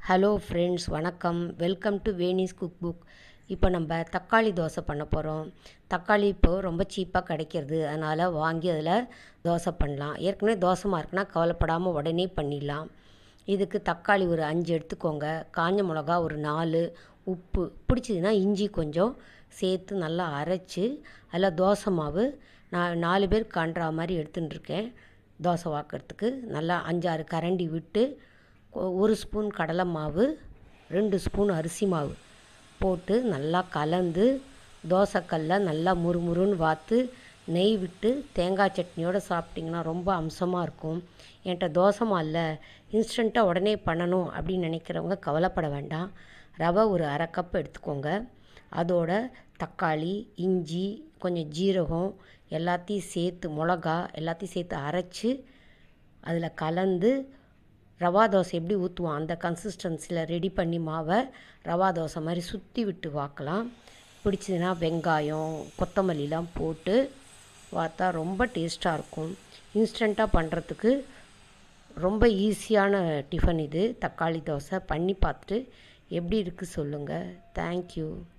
hello friends வணக்கம் welcome to Veni's cook book இப்போ நம்ம தக்காளி தோசை பண்ண போகிறோம் தக்காளி இப்போது ரொம்ப சீப்பாக கிடைக்கிறது அதனால் வாங்கி அதில் தோசை பண்ணலாம் ஏற்கனவே தோசை மார்க்குனா கவலைப்படாமல் உடனே பண்ணிடலாம் இதுக்கு தக்காளி ஒரு அஞ்சு எடுத்துக்கோங்க காஞ்ச மிளகா ஒரு நாலு உப்பு பிடிச்சதுன்னா இஞ்சி கொஞ்சம் சேர்த்து நல்லா அரைச்சி அதில் தோசை மாவு நான் நாலு பேர் காண்ற மாதிரி எடுத்துன்னு இருக்கேன் தோசை வாக்கிறதுக்கு நல்லா அஞ்சாறு கரண்டி விட்டு ஒ- ஒரு ஸ்பூன் கடலை மாவு ரெண்டு ஸ்பூன் அரிசி மாவு போட்டு நல்லா கலந்து தோசைக்கல்ல நல்லா முறுமுறுன்னு வாத்து நெய் விட்டு தேங்காய் சட்னியோடு சாப்பிட்டிங்கன்னா ரொம்ப அம்சமாக இருக்கும் என்கிட்ட தோசை மாவில் இன்ஸ்டண்ட்டாக உடனே பண்ணணும் அப்படின்னு நினைக்கிறவங்க கவலைப்பட வேண்டாம் ரவை ஒரு அரை கப் எடுத்துக்கோங்க அதோட தக்காளி இஞ்சி கொஞ்சம் ஜீரகம் எல்லாத்தையும் சேர்த்து மிளகா எல்லாத்தையும் சேர்த்து அரைச்சி அதில் கலந்து ரவா தோசை எப்படி ஊற்றுவோம் அந்த கன்சிஸ்டன்சியில் ரெடி பண்ணி மாவை ரவா தோசை மாதிரி சுற்றி விட்டு வாக்கலாம் பிடிச்சதுன்னா வெங்காயம் கொத்தமல்லிலாம் போட்டு வாத்தா ரொம்ப டேஸ்ட்டாக இருக்கும் இன்ஸ்டண்ட்டாக பண்ணுறதுக்கு ரொம்ப ஈஸியான டிஃபன் இது தக்காளி தோசை பண்ணி பார்த்துட்டு எப்படி இருக்குது சொல்லுங்கள் தேங்க்யூ